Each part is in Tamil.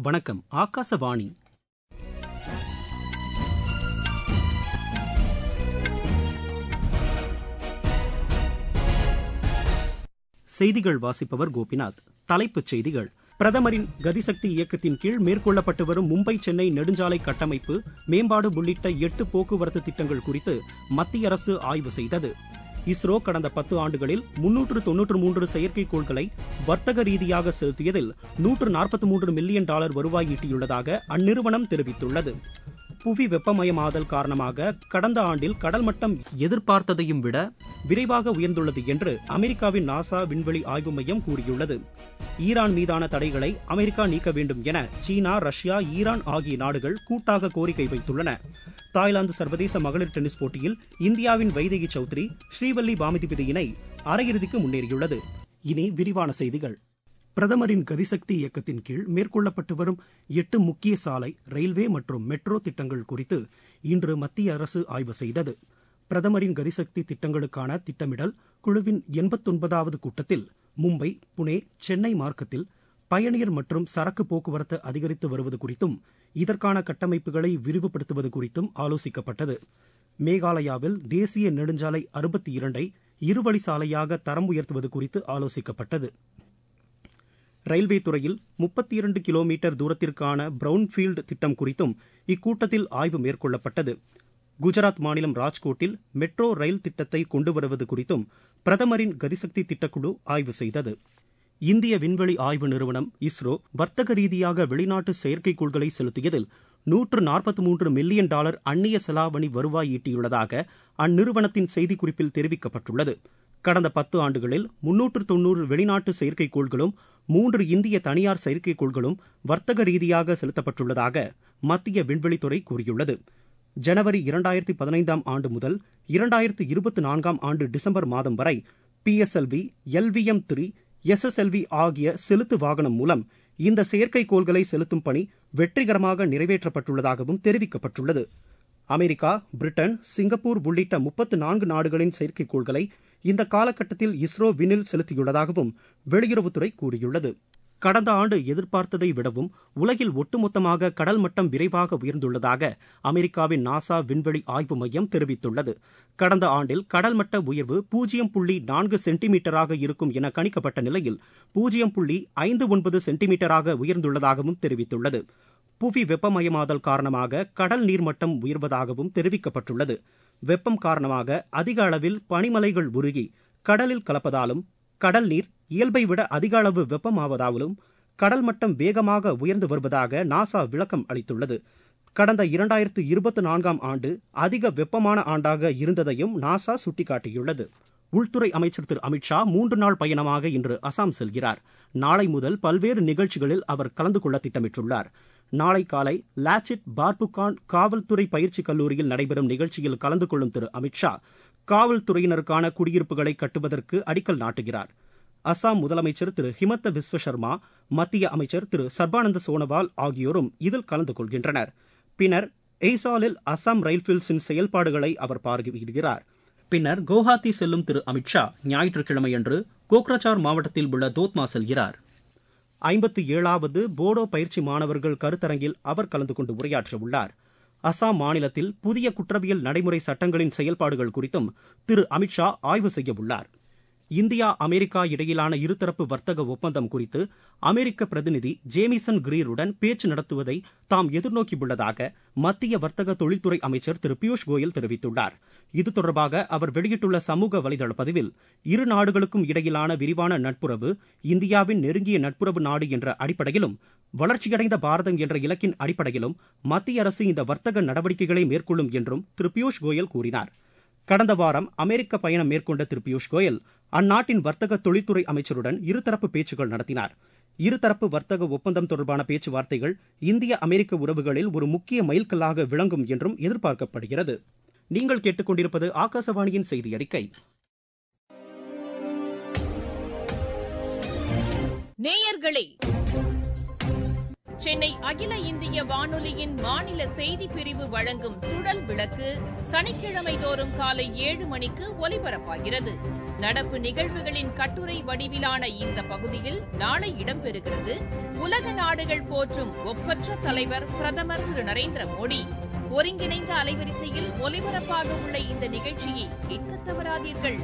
வணக்கம் ஆகாசவாணி செய்திகள் வாசிப்பவர் கோபிநாத் தலைப்புச் செய்திகள் பிரதமரின் கதிசக்தி இயக்கத்தின் கீழ் மேற்கொள்ளப்பட்டு வரும் மும்பை சென்னை நெடுஞ்சாலை கட்டமைப்பு மேம்பாடு உள்ளிட்ட எட்டு போக்குவரத்து திட்டங்கள் குறித்து மத்திய அரசு ஆய்வு செய்தது இஸ்ரோ கடந்த பத்து ஆண்டுகளில் முன்னூற்று தொன்னூற்று மூன்று செயற்கைக்கோள்களை வர்த்தக ரீதியாக செலுத்தியதில் நூற்று நாற்பத்தி மூன்று மில்லியன் டாலர் வருவாய் ஈட்டியுள்ளதாக அந்நிறுவனம் தெரிவித்துள்ளது புவி வெப்பமயமாதல் காரணமாக கடந்த ஆண்டில் கடல் மட்டம் எதிர்பார்த்ததையும் விட விரைவாக உயர்ந்துள்ளது என்று அமெரிக்காவின் நாசா விண்வெளி ஆய்வு மையம் கூறியுள்ளது ஈரான் மீதான தடைகளை அமெரிக்கா நீக்க வேண்டும் என சீனா ரஷ்யா ஈரான் ஆகிய நாடுகள் கூட்டாக கோரிக்கை வைத்துள்ளன தாய்லாந்து சர்வதேச மகளிர் டென்னிஸ் போட்டியில் இந்தியாவின் வைதேகி சௌத்ரி ஸ்ரீவல்லி பாமிதிபதி இணை அரையிறுதிக்கு முன்னேறியுள்ளது இனி விரிவான செய்திகள் பிரதமரின் கதிசக்தி இயக்கத்தின் கீழ் மேற்கொள்ளப்பட்டு வரும் எட்டு முக்கிய சாலை ரயில்வே மற்றும் மெட்ரோ திட்டங்கள் குறித்து இன்று மத்திய அரசு ஆய்வு செய்தது பிரதமரின் கதிசக்தி திட்டங்களுக்கான திட்டமிடல் குழுவின் எண்பத்தொன்பதாவது கூட்டத்தில் மும்பை புனே சென்னை மார்க்கத்தில் பயணியர் மற்றும் சரக்கு போக்குவரத்து அதிகரித்து வருவது குறித்தும் இதற்கான கட்டமைப்புகளை விரிவுபடுத்துவது குறித்தும் ஆலோசிக்கப்பட்டது மேகாலயாவில் தேசிய நெடுஞ்சாலை அறுபத்தி இரண்டை இருவழி சாலையாக தரம் உயர்த்துவது குறித்து ஆலோசிக்கப்பட்டது ரயில்வே துறையில் முப்பத்தி இரண்டு கிலோமீட்டர் தூரத்திற்கான பிரவுன்ஃபீல்டு திட்டம் குறித்தும் இக்கூட்டத்தில் ஆய்வு மேற்கொள்ளப்பட்டது குஜராத் மாநிலம் ராஜ்கோட்டில் மெட்ரோ ரயில் திட்டத்தை கொண்டு வருவது குறித்தும் பிரதமரின் கதிசக்தி திட்டக்குழு ஆய்வு செய்தது இந்திய விண்வெளி ஆய்வு நிறுவனம் இஸ்ரோ வர்த்தக ரீதியாக வெளிநாட்டு செயற்கைக்கோள்களை செலுத்தியதில் நூற்று நாற்பத்தி மூன்று மில்லியன் டாலர் அந்நிய செலாவணி வருவாய் ஈட்டியுள்ளதாக அந்நிறுவனத்தின் செய்திக்குறிப்பில் தெரிவிக்கப்பட்டுள்ளது கடந்த பத்து ஆண்டுகளில் முன்னூற்று தொன்னூறு வெளிநாட்டு செயற்கைக்கோள்களும் மூன்று இந்திய தனியார் செயற்கைக்கோள்களும் வர்த்தக ரீதியாக செலுத்தப்பட்டுள்ளதாக மத்திய விண்வெளித்துறை கூறியுள்ளது ஜனவரி இரண்டாயிரத்தி பதினைந்தாம் ஆண்டு முதல் இரண்டாயிரத்தி இருபத்தி நான்காம் ஆண்டு டிசம்பர் மாதம் வரை பிஎஸ்எல்வி எல்விஎம் த்ரீ எஸ்எஸ்எல்வி ஆகிய செலுத்து வாகனம் மூலம் இந்த செயற்கைக்கோள்களை செலுத்தும் பணி வெற்றிகரமாக நிறைவேற்றப்பட்டுள்ளதாகவும் தெரிவிக்கப்பட்டுள்ளது அமெரிக்கா பிரிட்டன் சிங்கப்பூர் உள்ளிட்ட முப்பத்து நான்கு நாடுகளின் செயற்கைக்கோள்களை இந்த காலகட்டத்தில் இஸ்ரோ விண்ணில் செலுத்தியுள்ளதாகவும் வெளியுறவுத்துறை கூறியுள்ளது கடந்த ஆண்டு எதிர்பார்த்ததை விடவும் உலகில் ஒட்டுமொத்தமாக கடல் மட்டம் விரைவாக உயர்ந்துள்ளதாக அமெரிக்காவின் நாசா விண்வெளி ஆய்வு மையம் தெரிவித்துள்ளது கடந்த ஆண்டில் கடல் மட்ட உயர்வு பூஜ்ஜியம் புள்ளி நான்கு சென்டிமீட்டராக இருக்கும் என கணிக்கப்பட்ட நிலையில் பூஜ்ஜியம் புள்ளி ஐந்து ஒன்பது சென்டிமீட்டராக உயர்ந்துள்ளதாகவும் தெரிவித்துள்ளது புவி வெப்பமயமாதல் காரணமாக கடல் நீர்மட்டம் உயர்வதாகவும் தெரிவிக்கப்பட்டுள்ளது வெப்பம் காரணமாக அதிக அளவில் பனிமலைகள் உருகி கடலில் கலப்பதாலும் கடல் நீர் இயல்பை விட அதிக அளவு வெப்பமாவதாலும் கடல் மட்டம் வேகமாக உயர்ந்து வருவதாக நாசா விளக்கம் அளித்துள்ளது கடந்த இரண்டாயிரத்து இருபத்தி நான்காம் ஆண்டு அதிக வெப்பமான ஆண்டாக இருந்ததையும் நாசா சுட்டிக்காட்டியுள்ளது உள்துறை அமைச்சர் திரு அமித்ஷா மூன்று நாள் பயணமாக இன்று அசாம் செல்கிறார் நாளை முதல் பல்வேறு நிகழ்ச்சிகளில் அவர் கலந்து கொள்ள திட்டமிட்டுள்ளார் நாளை காலை லாச்சிட் பார்புகான் காவல்துறை பயிற்சி கல்லூரியில் நடைபெறும் நிகழ்ச்சியில் கலந்து கொள்ளும் திரு அமித்ஷா காவல்துறையினருக்கான குடியிருப்புகளை கட்டுவதற்கு அடிக்கல் நாட்டுகிறார் அசாம் முதலமைச்சர் திரு ஹிமந்த விஸ்வ சர்மா மத்திய அமைச்சர் திரு சர்பானந்த சோனோவால் ஆகியோரும் இதில் கலந்து கொள்கின்றனர் பின்னர் எய்சாலில் அசாம் ரயில்பீல்ஸின் செயல்பாடுகளை அவர் பார்வையிடுகிறார் பின்னர் குவஹாத்தி செல்லும் திரு அமித்ஷா ஞாயிற்றுக்கிழமையன்று கோக்ரச்சார் மாவட்டத்தில் உள்ள தோத்மா செல்கிறார் ஐம்பத்தி ஏழாவது போடோ பயிற்சி மாணவர்கள் கருத்தரங்கில் அவர் கலந்து கொண்டு உரையாற்ற உள்ளார் அசாம் மாநிலத்தில் புதிய குற்றவியல் நடைமுறை சட்டங்களின் செயல்பாடுகள் குறித்தும் திரு அமித்ஷா ஆய்வு செய்ய உள்ளார் இந்தியா அமெரிக்கா இடையிலான இருதரப்பு வர்த்தக ஒப்பந்தம் குறித்து அமெரிக்க பிரதிநிதி ஜேமிசன் கிரீருடன் பேச்சு நடத்துவதை தாம் எதிர்நோக்கியுள்ளதாக மத்திய வர்த்தக தொழில்துறை அமைச்சர் திரு பியூஷ் கோயல் தெரிவித்துள்ளார் இது தொடர்பாக அவர் வெளியிட்டுள்ள சமூக வலைதள பதிவில் இரு நாடுகளுக்கும் இடையிலான விரிவான நட்புறவு இந்தியாவின் நெருங்கிய நட்புறவு நாடு என்ற அடிப்படையிலும் வளர்ச்சியடைந்த பாரதம் என்ற இலக்கின் அடிப்படையிலும் மத்திய அரசு இந்த வர்த்தக நடவடிக்கைகளை மேற்கொள்ளும் என்றும் திரு பியூஷ் கோயல் கூறினார் கடந்த வாரம் அமெரிக்க பயணம் மேற்கொண்ட திரு பியூஷ் கோயல் அந்நாட்டின் வர்த்தக தொழில்துறை அமைச்சருடன் இருதரப்பு பேச்சுக்கள் நடத்தினார் இருதரப்பு வர்த்தக ஒப்பந்தம் தொடர்பான பேச்சுவார்த்தைகள் இந்திய அமெரிக்க உறவுகளில் ஒரு முக்கிய மைல்கல்லாக விளங்கும் என்றும் எதிர்பார்க்கப்படுகிறது நீங்கள் கேட்டுக்கொண்டிருப்பது ஆகாசவாணியின் செய்தி அறிக்கை நேயர்களே சென்னை அகில இந்திய வானொலியின் மாநில செய்தி பிரிவு வழங்கும் சுடல் விளக்கு சனிக்கிழமை தோறும் காலை ஏழு மணிக்கு ஒலிபரப்பாகிறது நடப்பு நிகழ்வுகளின் கட்டுரை வடிவிலான இந்த பகுதியில் நாளை இடம்பெறுகிறது உலக நாடுகள் போற்றும் ஒப்பற்ற தலைவர் பிரதமர் திரு நரேந்திர மோடி ஒருங்கிணைந்த அலைவரிசையில் ஒலிபரப்பாக உள்ள இந்த நிகழ்ச்சியை கேட்க தவறாதீர்கள்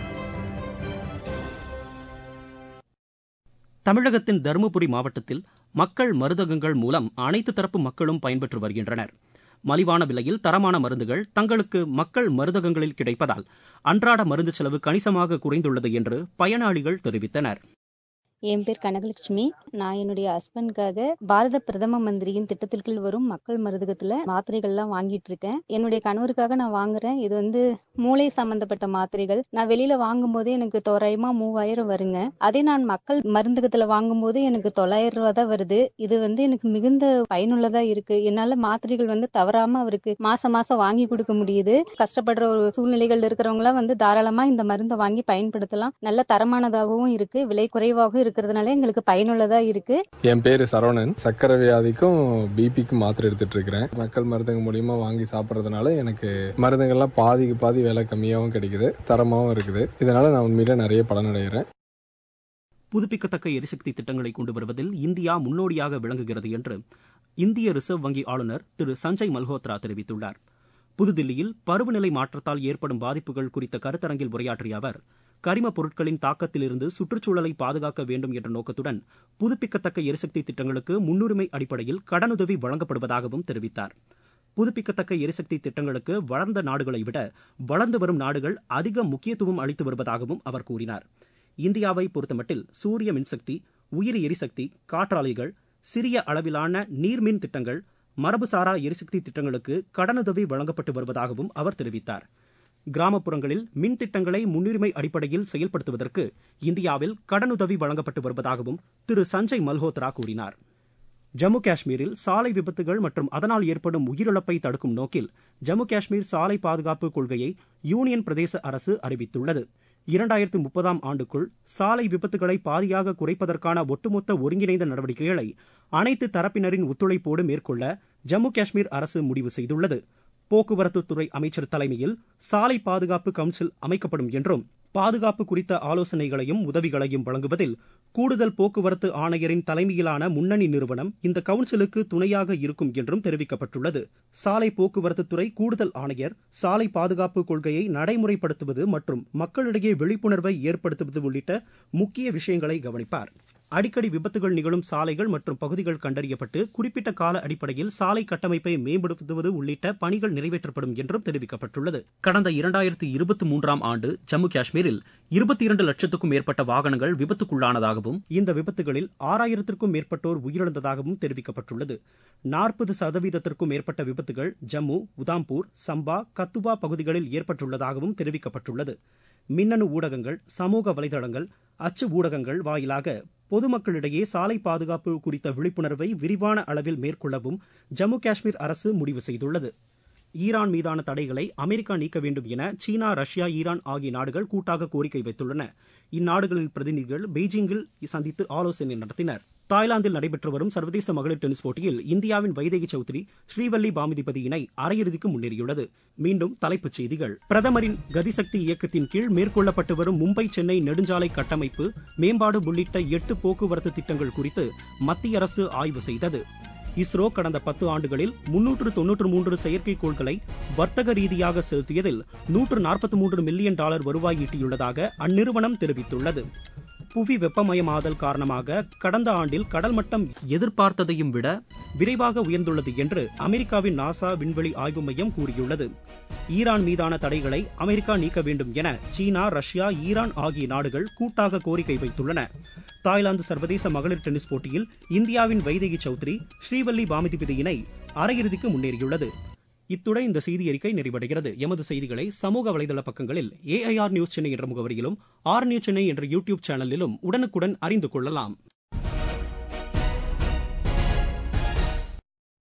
தமிழகத்தின் தருமபுரி மாவட்டத்தில் மக்கள் மருந்தகங்கள் மூலம் அனைத்து தரப்பு மக்களும் பயன்பெற்று வருகின்றனர் மலிவான விலையில் தரமான மருந்துகள் தங்களுக்கு மக்கள் மருந்தகங்களில் கிடைப்பதால் அன்றாட மருந்து செலவு கணிசமாக குறைந்துள்ளது என்று பயனாளிகள் தெரிவித்தனர் என் பேர் கனகலட்சுமி நான் என்னுடைய ஹஸ்பண்ட்காக பாரத பிரதம மந்திரியின் திட்டத்தின் கீழ் வரும் மக்கள் மருந்தகத்துல மாத்திரைகள்லாம் வாங்கிட்டு இருக்கேன் என்னுடைய கணவருக்காக நான் வாங்குறேன் இது வந்து மூளை சம்பந்தப்பட்ட மாத்திரைகள் நான் வெளியில வாங்கும் போதே எனக்கு தோராயமா மூவாயிரம் வருங்க அதே நான் மக்கள் மருந்தகத்துல வாங்கும் போது எனக்கு தொள்ளாயிரம் ரூபா தான் வருது இது வந்து எனக்கு மிகுந்த பயனுள்ளதா இருக்கு என்னால மாத்திரைகள் வந்து தவறாம அவருக்கு மாசம் மாசம் வாங்கி கொடுக்க முடியுது கஷ்டப்படுற ஒரு சூழ்நிலைகள் இருக்கிறவங்களாம் வந்து தாராளமா இந்த மருந்தை வாங்கி பயன்படுத்தலாம் நல்ல தரமானதாகவும் இருக்கு விலை குறைவாகவும் இருக்கிறதுனால எங்களுக்கு பயனுள்ளதா இருக்கு என் பேரு சரவணன் சக்கரை வியாதிக்கும் பிபிக்கும் மாத்திரை எடுத்துட்டு இருக்கிறேன் மக்கள் மருந்தகம் மூலியமா வாங்கி சாப்பிட்றதுனால எனக்கு மருந்துகள்லாம் பாதிக்கு பாதி விலை கம்மியாகவும் கிடைக்குது தரமாகவும் இருக்குது இதனால நான் உண்மையில நிறைய பலனடைகிறேன் புதுப்பிக்கத்தக்க எரிசக்தி திட்டங்களை கொண்டு வருவதில் இந்தியா முன்னோடியாக விளங்குகிறது என்று இந்திய ரிசர்வ் வங்கி ஆளுநர் திரு சஞ்சய் மல்ஹோத்ரா தெரிவித்துள்ளார் புதுதில்லியில் பருவநிலை மாற்றத்தால் ஏற்படும் பாதிப்புகள் குறித்த கருத்தரங்கில் உரையாற்றிய அவர் கரிமப் பொருட்களின் தாக்கத்திலிருந்து சுற்றுச்சூழலை பாதுகாக்க வேண்டும் என்ற நோக்கத்துடன் புதுப்பிக்கத்தக்க எரிசக்தி திட்டங்களுக்கு முன்னுரிமை அடிப்படையில் கடனுதவி வழங்கப்படுவதாகவும் தெரிவித்தார் புதுப்பிக்கத்தக்க எரிசக்தி திட்டங்களுக்கு வளர்ந்த நாடுகளை விட வளர்ந்து வரும் நாடுகள் அதிக முக்கியத்துவம் அளித்து வருவதாகவும் அவர் கூறினார் இந்தியாவை பொறுத்தமட்டில் சூரிய மின்சக்தி உயிரி எரிசக்தி காற்றாலைகள் சிறிய அளவிலான நீர்மின் திட்டங்கள் மரபுசாரா எரிசக்தி திட்டங்களுக்கு கடனுதவி வழங்கப்பட்டு வருவதாகவும் அவர் தெரிவித்தார் கிராமப்புறங்களில் மின் திட்டங்களை முன்னுரிமை அடிப்படையில் செயல்படுத்துவதற்கு இந்தியாவில் கடனுதவி வழங்கப்பட்டு வருவதாகவும் திரு சஞ்சய் மல்ஹோத்ரா கூறினார் ஜம்மு காஷ்மீரில் சாலை விபத்துகள் மற்றும் அதனால் ஏற்படும் உயிரிழப்பை தடுக்கும் நோக்கில் ஜம்மு காஷ்மீர் சாலை பாதுகாப்பு கொள்கையை யூனியன் பிரதேச அரசு அறிவித்துள்ளது இரண்டாயிரத்து முப்பதாம் ஆண்டுக்குள் சாலை விபத்துகளை பாதியாக குறைப்பதற்கான ஒட்டுமொத்த ஒருங்கிணைந்த நடவடிக்கைகளை அனைத்து தரப்பினரின் ஒத்துழைப்போடு மேற்கொள்ள ஜம்மு காஷ்மீர் அரசு முடிவு செய்துள்ளது போக்குவரத்து துறை அமைச்சர் தலைமையில் சாலை பாதுகாப்பு கவுன்சில் அமைக்கப்படும் என்றும் பாதுகாப்பு குறித்த ஆலோசனைகளையும் உதவிகளையும் வழங்குவதில் கூடுதல் போக்குவரத்து ஆணையரின் தலைமையிலான முன்னணி நிறுவனம் இந்த கவுன்சிலுக்கு துணையாக இருக்கும் என்றும் தெரிவிக்கப்பட்டுள்ளது சாலை போக்குவரத்து துறை கூடுதல் ஆணையர் சாலை பாதுகாப்பு கொள்கையை நடைமுறைப்படுத்துவது மற்றும் மக்களிடையே விழிப்புணர்வை ஏற்படுத்துவது உள்ளிட்ட முக்கிய விஷயங்களை கவனிப்பார் அடிக்கடி விபத்துகள் நிகழும் சாலைகள் மற்றும் பகுதிகள் கண்டறியப்பட்டு குறிப்பிட்ட கால அடிப்படையில் சாலை கட்டமைப்பை மேம்படுத்துவது உள்ளிட்ட பணிகள் நிறைவேற்றப்படும் என்றும் தெரிவிக்கப்பட்டுள்ளது கடந்த இரண்டாயிரத்தி இருபத்தி மூன்றாம் ஆண்டு ஜம்மு காஷ்மீரில் இருபத்தி இரண்டு லட்சத்துக்கும் மேற்பட்ட வாகனங்கள் விபத்துக்குள்ளானதாகவும் இந்த விபத்துகளில் ஆறாயிரத்திற்கும் மேற்பட்டோர் உயிரிழந்ததாகவும் தெரிவிக்கப்பட்டுள்ளது நாற்பது சதவீதத்திற்கும் மேற்பட்ட விபத்துகள் ஜம்மு உதாம்பூர் சம்பா கத்துவா பகுதிகளில் ஏற்பட்டுள்ளதாகவும் தெரிவிக்கப்பட்டுள்ளது மின்னணு ஊடகங்கள் சமூக வலைதளங்கள் அச்சு ஊடகங்கள் வாயிலாக பொதுமக்களிடையே சாலை பாதுகாப்பு குறித்த விழிப்புணர்வை விரிவான அளவில் மேற்கொள்ளவும் ஜம்மு காஷ்மீர் அரசு முடிவு செய்துள்ளது ஈரான் மீதான தடைகளை அமெரிக்கா நீக்க வேண்டும் என சீனா ரஷ்யா ஈரான் ஆகிய நாடுகள் கூட்டாக கோரிக்கை வைத்துள்ளன இந்நாடுகளின் பிரதிநிதிகள் பெய்ஜிங்கில் சந்தித்து ஆலோசனை நடத்தினர் தாய்லாந்தில் நடைபெற்று வரும் சர்வதேச மகளிர் டென்னிஸ் போட்டியில் இந்தியாவின் வைதேகி சௌத்ரி ஸ்ரீவல்லி பாமிதிபதி இணை அரையிறுதிக்கு முன்னேறியுள்ளது மீண்டும் தலைப்புச் செய்திகள் பிரதமரின் கதிசக்தி இயக்கத்தின் கீழ் மேற்கொள்ளப்பட்டு வரும் மும்பை சென்னை நெடுஞ்சாலை கட்டமைப்பு மேம்பாடு உள்ளிட்ட எட்டு போக்குவரத்து திட்டங்கள் குறித்து மத்திய அரசு ஆய்வு செய்தது இஸ்ரோ கடந்த பத்து ஆண்டுகளில் முன்னூற்று தொன்னூற்று மூன்று செயற்கைக்கோள்களை வர்த்தக ரீதியாக செலுத்தியதில் நூற்று நாற்பத்தி மூன்று மில்லியன் டாலர் வருவாய் ஈட்டியுள்ளதாக அந்நிறுவனம் தெரிவித்துள்ளது புவி வெப்பமயமாதல் காரணமாக கடந்த ஆண்டில் கடல் மட்டம் எதிர்பார்த்ததையும் விட விரைவாக உயர்ந்துள்ளது என்று அமெரிக்காவின் நாசா விண்வெளி ஆய்வு மையம் கூறியுள்ளது ஈரான் மீதான தடைகளை அமெரிக்கா நீக்க வேண்டும் என சீனா ரஷ்யா ஈரான் ஆகிய நாடுகள் கூட்டாக கோரிக்கை வைத்துள்ளன தாய்லாந்து சர்வதேச மகளிர் டென்னிஸ் போட்டியில் இந்தியாவின் வைதேகி சௌத்ரி ஸ்ரீவல்லி பாமிதிபதி இணை அரையிறுதிக்கு முன்னேறியுள்ளது இத்துடன் இந்த செய்தி அறிக்கை நிறைவடைகிறது எமது செய்திகளை சமூக வலைதள பக்கங்களில் ஏஐஆர் நியூஸ் சென்னை என்ற முகவரியிலும் ஆர் நியூஸ் சென்னை என்ற யூடியூப் சேனலிலும் உடனுக்குடன் அறிந்து கொள்ளலாம்